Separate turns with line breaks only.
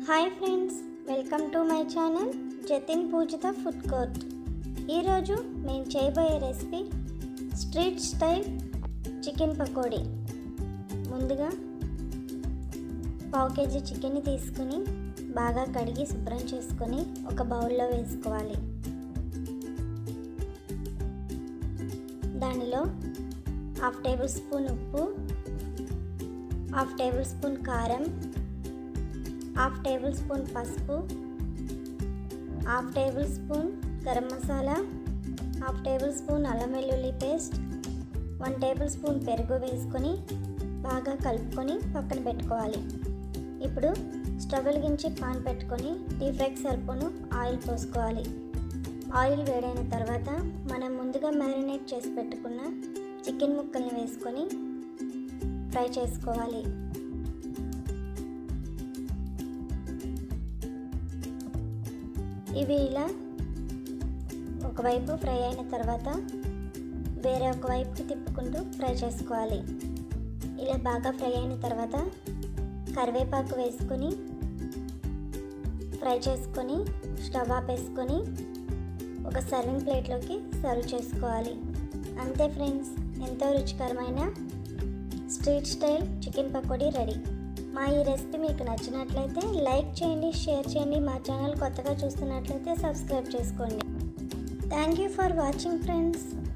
hi friends welcome to my channel Jatin Pujitha food court ఈరోజు మేము చేయబోయే recipe street style chicken pakodi ముందుగా పావు కేజీ చికెన్ని తీసుకుని బాగా కడిగి శుభ్రం చేసుకొని ఒక బౌల్లో వేసుకోవాలి దానిలో హాఫ్ టేబుల్ స్పూన్ ఉప్పు హాఫ్ టేబుల్ స్పూన్ కారం హాఫ్ టేబుల్ స్పూన్ పసుపు half tablespoon garam masala half tablespoon అల్లం వెల్లుల్లి పేస్ట్ వన్ టేబుల్ స్పూన్ పెరుగు వేసుకొని బాగా కలుపుకొని పక్కన పెట్టుకోవాలి ఇప్పుడు స్టవ్ వెలిగించి పాన్ పెట్టుకొని డీప్ ఫ్రైకి సరిపోను ఆయిల్ పోసుకోవాలి ఆయిల్ వేడైన తర్వాత మనం ముందుగా మ్యారినేట్ చేసి పెట్టుకున్న చికెన్ ముక్కల్ని వేసుకొని ఫ్రై చేసుకోవాలి ఇవి ఇలా ఒకవైపు ఫ్రై అయిన తర్వాత వేరే ఒక వైపుకి తిప్పుకుంటూ ఫ్రై చేసుకోవాలి ఇలా బాగా ఫ్రై అయిన తర్వాత కరివేపాకు వేసుకొని ఫ్రై చేసుకొని స్టవ్ ఆపేసుకొని ఒక సర్వింగ్ ప్లేట్లోకి సర్వ్ చేసుకోవాలి అంతే ఫ్రెండ్స్ ఎంతో రుచికరమైన street style chicken pakodi ready మా ఈ రెసిపీ మీకు నచ్చినట్లయితే లైక్ చేయండి షేర్ చేయండి మా ఛానల్ కొత్తగా చూస్తున్నట్లయితే సబ్స్క్రైబ్ చేసుకోండి thank you for watching friends